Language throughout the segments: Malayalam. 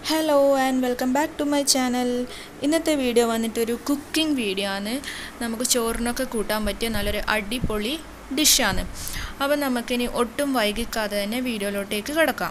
hello and welcome back to my channel ഇന്നത്തെ വീഡിയോ വന്നിട്ടൊരു കുക്കിംഗ് വീഡിയോ ആണ് നമുക്ക് ചോറിനൊക്കെ കൂട്ടാൻ പറ്റിയ നല്ലൊരു അടിപൊളി ഡിഷാണ് അപ്പം നമുക്കിനി ഒട്ടും വൈകിക്കാതെ തന്നെ വീഡിയോയിലോട്ടേക്ക് കിടക്കാം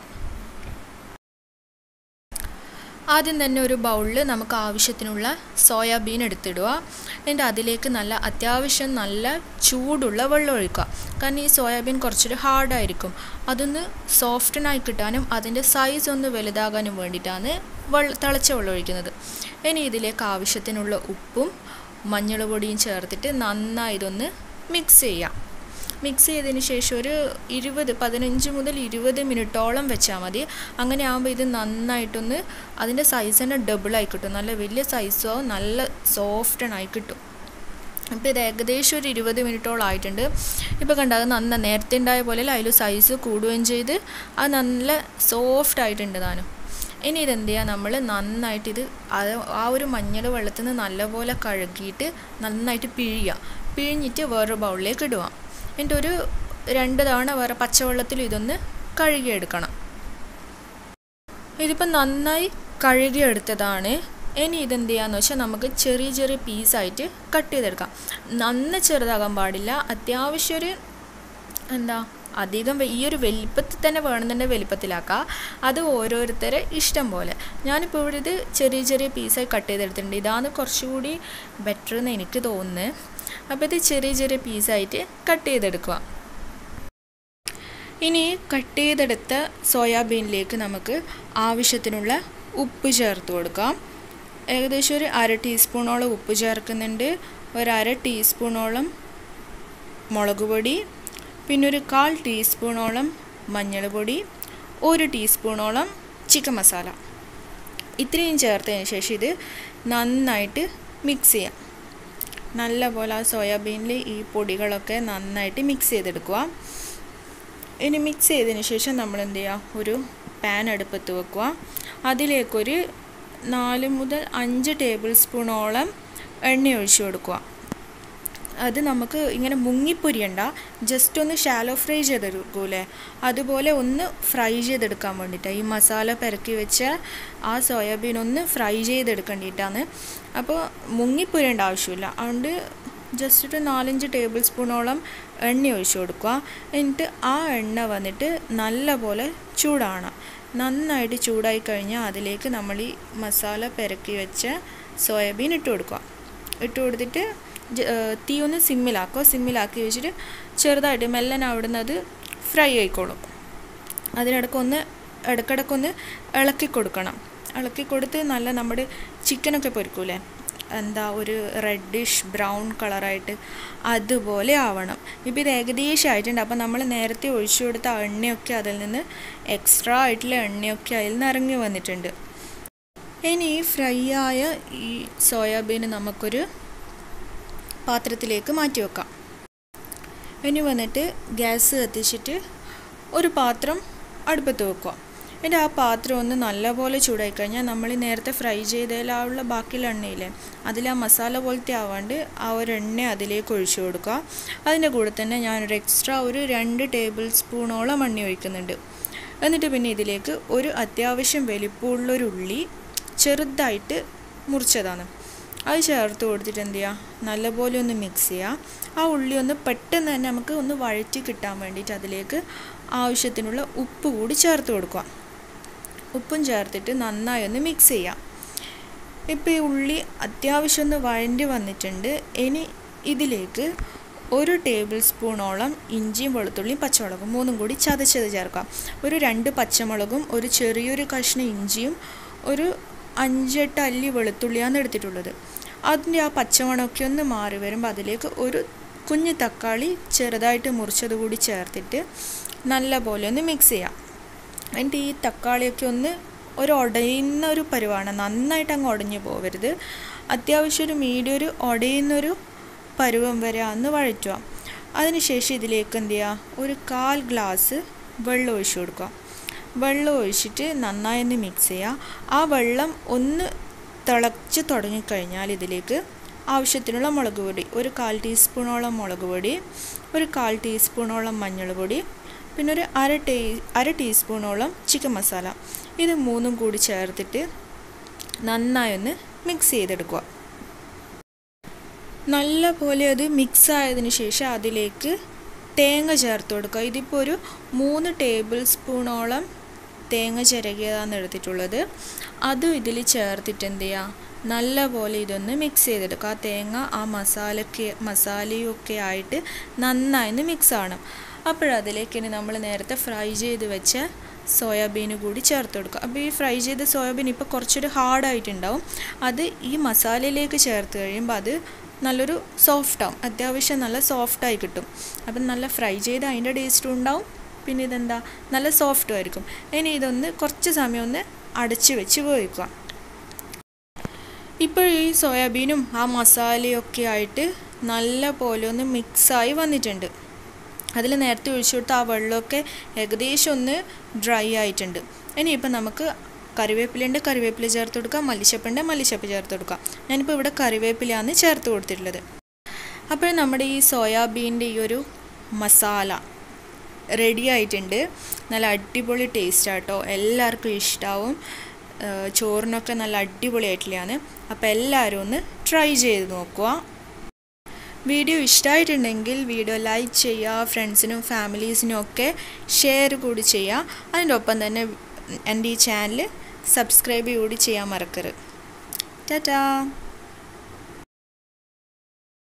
ആദ്യം തന്നെ ഒരു ബൗളിൽ നമുക്ക് ആവശ്യത്തിനുള്ള സോയാബീൻ എടുത്തിടുക എന്നിട്ട് അതിലേക്ക് നല്ല അത്യാവശ്യം നല്ല ചൂടുള്ള വെള്ളം ഒഴിക്കുക കാരണം ഈ സോയാബീൻ കുറച്ചൊരു ഹാർഡായിരിക്കും അതൊന്ന് സോഫ്റ്റനായി കിട്ടാനും അതിൻ്റെ സൈസ് ഒന്ന് വലുതാകാനും വേണ്ടിയിട്ടാണ് വെള്ള തിളച്ച വെള്ളം ഒഴിക്കുന്നത് ഇനി ഇതിലേക്ക് ആവശ്യത്തിനുള്ള ഉപ്പും മഞ്ഞൾ പൊടിയും ചേർത്തിട്ട് നന്നായി ഇതൊന്ന് മിക്സ് ചെയ്യാം മിക്സ് ചെയ്തതിന് ശേഷം ഒരു ഇരുപത് പതിനഞ്ച് മുതൽ ഇരുപത് മിനിറ്റോളം വെച്ചാൽ മതി അങ്ങനെ ആകുമ്പോൾ ഇത് നന്നായിട്ടൊന്ന് അതിൻ്റെ സൈസ് തന്നെ ഡബിളായി കിട്ടും നല്ല വലിയ സൈസോ നല്ല സോഫ്റ്റനായി കിട്ടും അപ്പോൾ ഇത് ഏകദേശം ഒരു ഇരുപത് മിനിറ്റോളം ആയിട്ടുണ്ട് ഇപ്പോൾ കണ്ട അത് നന്ന നേരത്തെ ഉണ്ടായ പോലെ അതിൽ സൈസ് കൂടുകയും ചെയ്ത് അത് നല്ല സോഫ്റ്റ് ആയിട്ടുണ്ട് താനും ഇനി ഇതെന്ത് ചെയ്യുക നമ്മൾ നന്നായിട്ട് ഇത് അത് ആ ഒരു മഞ്ഞൾ വെള്ളത്തിൽ നിന്ന് നല്ലപോലെ കഴുകിയിട്ട് നന്നായിട്ട് പിഴിയുക പിഴിഞ്ഞിട്ട് വേറൊരു ബൗളിലേക്ക് ഇടുക എന്നിട്ട് ഒരു രണ്ട് തവണ വേറെ പച്ചവെള്ളത്തിൽ ഇതൊന്ന് കഴുകിയെടുക്കണം ഇതിപ്പോൾ നന്നായി കഴുകിയെടുത്തതാണ് ഇനി ഇതെന്ത് ചെയ്യാന്ന് വെച്ചാൽ നമുക്ക് ചെറിയ ചെറിയ പീസായിട്ട് കട്ട് ചെയ്തെടുക്കാം നന്ന ചെറുതാകാൻ പാടില്ല അത്യാവശ്യം ഒരു എന്താ അധികം ഈ ഒരു വലിപ്പത്തിൽ തന്നെ വേണമെന്നുണ്ടെങ്കിൽ വലിപ്പത്തിലാക്കാം അത് ഓരോരുത്തരെ ഇഷ്ടം പോലെ ഞാനിപ്പോൾ ഇവിടെ ഇത് ചെറിയ ചെറിയ പീസായി കട്ട് ചെയ്തെടുത്തിട്ടുണ്ട് ഇതാണ് കുറച്ചുകൂടി ബെറ്റർ എന്ന് എനിക്ക് തോന്നുന്നത് അപ്പോൾ ഇത് ചെറിയ ചെറിയ പീസായിട്ട് കട്ട് ചെയ്തെടുക്കുക ഇനി കട്ട് ചെയ്തെടുത്ത സോയാബീനിലേക്ക് നമുക്ക് ആവശ്യത്തിനുള്ള ഉപ്പ് ചേർത്ത് കൊടുക്കാം ഏകദേശം ഒരു അര ടീസ്പൂണോളം ഉപ്പ് ചേർക്കുന്നുണ്ട് ഒരു അര ടീസ്പൂണോളം മുളക് പൊടി പിന്നെ ഒരു കാൽ ടീസ്പൂണോളം മഞ്ഞൾ പൊടി ഒരു ടീസ്പൂണോളം ചിക്കൻ മസാല ഇത്രയും ചേർത്തതിന് ശേഷം ഇത് നന്നായിട്ട് മിക്സ് ചെയ്യാം നല്ല പോലെ ആ സോയാബീനിൽ ഈ പൊടികളൊക്കെ നന്നായിട്ട് മിക്സ് ചെയ്തെടുക്കുക ഇനി മിക്സ് ചെയ്തതിന് ശേഷം നമ്മൾ എന്ത് ചെയ്യുക ഒരു പാൻ അടുപ്പത്ത് വെക്കുക അതിലേക്കൊരു നാല് മുതൽ അഞ്ച് ടേബിൾ സ്പൂണോളം എണ്ണ ഒഴിച്ചു കൊടുക്കുക അത് നമുക്ക് ഇങ്ങനെ മുങ്ങിപ്പൊരിയണ്ട ജസ്റ്റ് ഒന്ന് ഷാലോ ഫ്രൈ ചെയ്തെടുക്കൂലേ അതുപോലെ ഒന്ന് ഫ്രൈ ചെയ്തെടുക്കാൻ വേണ്ടിയിട്ടാണ് ഈ മസാല പെരക്കി വെച്ച ആ സോയാബീൻ ഒന്ന് ഫ്രൈ ചെയ്തെടുക്കേണ്ടിയിട്ടാണ് അപ്പോൾ മുങ്ങിപ്പൊരിയേണ്ട ആവശ്യമില്ല അതുകൊണ്ട് ജസ്റ്റ് ഒരു നാലഞ്ച് ടേബിൾ സ്പൂണോളം എണ്ണ ഒഴിച്ചു കൊടുക്കുക എന്നിട്ട് ആ എണ്ണ വന്നിട്ട് നല്ല പോലെ ചൂടാണ് നന്നായിട്ട് ചൂടായി കഴിഞ്ഞാൽ അതിലേക്ക് നമ്മൾ ഈ മസാല പെരക്കി വെച്ച സോയാബീൻ ഇട്ട് കൊടുക്കുക ഇട്ട് കൊടുത്തിട്ട് തീ ഒന്ന് സിമ്മിലാക്കുക സിമ്മിലാക്കി വെച്ചിട്ട് ചെറുതായിട്ട് മെല്ലൻ അവിടുന്ന് അത് ഫ്രൈ ആയിക്കോളും അതിനിടയ്ക്കൊന്ന് ഇടയ്ക്കിടയ്ക്കൊന്ന് ഇളക്കി കൊടുക്കണം ഇളക്കി കൊടുത്ത് നല്ല നമ്മുടെ ചിക്കനൊക്കെ പൊരിക്കൂലേ എന്താ ഒരു റെഡിഷ് ബ്രൗൺ കളറായിട്ട് അതുപോലെ ആവണം ഇപ്പോൾ ഇത് ഏകദേശം ആയിട്ടുണ്ട് അപ്പോൾ നമ്മൾ നേരത്തെ ഒഴിച്ചു കൊടുത്ത എണ്ണയൊക്കെ അതിൽ നിന്ന് എക്സ്ട്രാ ആയിട്ടുള്ള എണ്ണയൊക്കെ അതിൽ നിന്ന് ഇറങ്ങി വന്നിട്ടുണ്ട് ഇനി ഫ്രൈ ആയ ഈ സോയാബീൻ നമുക്കൊരു പാത്രത്തിലേക്ക് മാറ്റി വെക്കാം ഇനി വന്നിട്ട് ഗ്യാസ് കത്തിച്ചിട്ട് ഒരു പാത്രം അടുപ്പത്ത് വെക്കുക എന്നിട്ട് ആ പാത്രം ഒന്ന് നല്ലപോലെ ചൂടായി കഴിഞ്ഞാൽ നമ്മൾ നേരത്തെ ഫ്രൈ ചെയ്തതിലുള്ള ബാക്കിയുള്ള എണ്ണയില്ലേ അതിൽ ആ മസാല പോലത്തെ ആവാണ്ട് ആ ഒരു എണ്ണ അതിലേക്ക് ഒഴിച്ചു കൊടുക്കുക അതിൻ്റെ കൂടെ തന്നെ ഞാനൊരു എക്സ്ട്രാ ഒരു രണ്ട് ടേബിൾ സ്പൂണോളം എണ്ണ ഒഴിക്കുന്നുണ്ട് എന്നിട്ട് പിന്നെ ഇതിലേക്ക് ഒരു അത്യാവശ്യം വലിപ്പമുള്ളൊരു ഉള്ളി ചെറുതായിട്ട് മുറിച്ചതാണ് അത് ചേർത്ത് കൊടുത്തിട്ട് എന്ത് ചെയ്യുക നല്ലപോലെ ഒന്ന് മിക്സ് ചെയ്യുക ആ ഉള്ളി ഒന്ന് പെട്ടെന്ന് തന്നെ നമുക്ക് ഒന്ന് വഴറ്റി കിട്ടാൻ വേണ്ടിയിട്ട് അതിലേക്ക് ആവശ്യത്തിനുള്ള ഉപ്പ് കൂടി ചേർത്ത് കൊടുക്കുക ഉപ്പും ചേർത്തിട്ട് നന്നായി ഒന്ന് മിക്സ് ചെയ്യാം ഇപ്പോൾ ഈ ഉള്ളി അത്യാവശ്യം ഒന്ന് വഴണ്ടി വന്നിട്ടുണ്ട് ഇനി ഇതിലേക്ക് ഒരു ടേബിൾ സ്പൂണോളം ഇഞ്ചിയും വെളുത്തുള്ളിയും പച്ചമുളകും മൂന്നും കൂടി ചതച്ചത് ചേർക്കാം ഒരു രണ്ട് പച്ചമുളകും ഒരു ചെറിയൊരു കഷ്ണം ഇഞ്ചിയും ഒരു അഞ്ചെട്ട് അല്ലി വെളുത്തുള്ളിയാണ് എടുത്തിട്ടുള്ളത് അതിൻ്റെ ആ പച്ചമണമൊക്കെ ഒന്ന് മാറി വരുമ്പോൾ അതിലേക്ക് ഒരു കുഞ്ഞ് തക്കാളി ചെറുതായിട്ട് മുറിച്ചത് കൂടി ചേർത്തിട്ട് നല്ല പോലെ ഒന്ന് മിക്സ് ചെയ്യാം എന്നിട്ട് ഈ തക്കാളിയൊക്കെ ഒന്ന് ഒരു ഉടയുന്ന ഒരു പരുവാണ് നന്നായിട്ട് അങ്ങ് ഉടഞ്ഞു പോകരുത് അത്യാവശ്യം ഒരു മീഡിയം ഒരു ഉടയുന്നൊരു പരുവം വരെ അന്ന് വഴറ്റുക അതിനുശേഷം ഇതിലേക്ക് എന്ത് ചെയ്യുക ഒരു കാൽ ഗ്ലാസ് വെള്ളം ഒഴിച്ചു കൊടുക്കുക വെള്ളം ഒഴിച്ചിട്ട് നന്നായി ഒന്ന് മിക്സ് ചെയ്യുക ആ വെള്ളം ഒന്ന് തിളച്ച് തുടങ്ങിക്കഴിഞ്ഞാൽ ഇതിലേക്ക് ആവശ്യത്തിനുള്ള മുളക് പൊടി ഒരു കാൽ ടീസ്പൂണോളം മുളക് പൊടി ഒരു കാൽ ടീസ്പൂണോളം മഞ്ഞൾ പൊടി പിന്നെ ഒരു അര ടീ അര ടീസ്പൂണോളം ചിക്കൻ മസാല ഇത് മൂന്നും കൂടി ചേർത്തിട്ട് നന്നായി ഒന്ന് മിക്സ് ചെയ്തെടുക്കുക നല്ല പോലെ അത് മിക്സ് ആയതിനു ശേഷം അതിലേക്ക് തേങ്ങ ചേർത്ത് കൊടുക്കുക ഇതിപ്പോൾ ഒരു മൂന്ന് ടേബിൾ സ്പൂണോളം തേങ്ങ ചിരകിയതാണ് എടുത്തിട്ടുള്ളത് അതും ഇതിൽ ചേർത്തിട്ട് എന്ത് ചെയ്യുക നല്ല പോലെ ഇതൊന്ന് മിക്സ് ചെയ്തെടുക്കുക ആ തേങ്ങ ആ മസാലയ്ക്ക് മസാലയും ഒക്കെ ആയിട്ട് നന്നായി ഒന്ന് മിക്സ് ആവണം അപ്പോഴതിലേക്ക് ഇനി നമ്മൾ നേരത്തെ ഫ്രൈ ചെയ്ത് വെച്ച സോയാബീൻ കൂടി ചേർത്ത് കൊടുക്കുക അപ്പോൾ ഈ ഫ്രൈ ചെയ്ത സോയാബീൻ ഇപ്പോൾ കുറച്ചൊരു ഹാർഡായിട്ടുണ്ടാവും അത് ഈ മസാലയിലേക്ക് ചേർത്ത് കഴിയുമ്പോൾ അത് നല്ലൊരു സോഫ്റ്റ് ആവും അത്യാവശ്യം നല്ല സോഫ്റ്റായി കിട്ടും അപ്പം നല്ല ഫ്രൈ ചെയ്ത് അതിൻ്റെ ടേസ്റ്റും ഉണ്ടാവും പിന്നെ ഇതെന്താ നല്ല സോഫ്റ്റും ആയിരിക്കും ഇനി ഇതൊന്ന് കുറച്ച് സമയം ഒന്ന് അടച്ച് വെച്ച് വേവിക്കുക ഇപ്പോൾ ഈ സോയാബീനും ആ മസാലയൊക്കെ ആയിട്ട് നല്ല പോലെ ഒന്ന് മിക്സായി വന്നിട്ടുണ്ട് അതിൽ നേരത്തെ ഒഴിച്ചു കൊടുത്ത ആ വെള്ളമൊക്കെ ഏകദേശം ഒന്ന് ഡ്രൈ ആയിട്ടുണ്ട് ഇനിയിപ്പോൾ നമുക്ക് കറിവേപ്പിലുണ്ട് കറിവേപ്പില ചേർത്ത് കൊടുക്കാം മല്ലിച്ചപ്പുണ്ട് മല്ലിച്ചപ്പ് ചേർത്ത് കൊടുക്കാം ഞാനിപ്പോൾ ഇവിടെ കറിവേപ്പിലയാണ് ചേർത്ത് കൊടുത്തിട്ടുള്ളത് അപ്പോൾ നമ്മുടെ ഈ സോയാബീൻ്റെ ഈ ഒരു മസാല റെഡി ആയിട്ടുണ്ട് നല്ല അടിപൊളി ടേസ്റ്റ് ആട്ടോ എല്ലാവർക്കും ഇഷ്ടമാവും ചോറിനൊക്കെ നല്ല അടിപൊളിയായിട്ടുള്ളതാണ് അപ്പോൾ എല്ലാവരും ഒന്ന് ട്രൈ ചെയ്ത് നോക്കുക വീഡിയോ ഇഷ്ടമായിട്ടുണ്ടെങ്കിൽ വീഡിയോ ലൈക്ക് ചെയ്യുക ഫ്രണ്ട്സിനും ഫാമിലീസിനും ഒക്കെ ഷെയർ കൂടി ചെയ്യുക അതിൻ്റെ ഒപ്പം തന്നെ എൻ്റെ ഈ ചാനൽ സബ്സ്ക്രൈബ് കൂടി ചെയ്യാൻ മറക്കരുത് ടാറ്റാ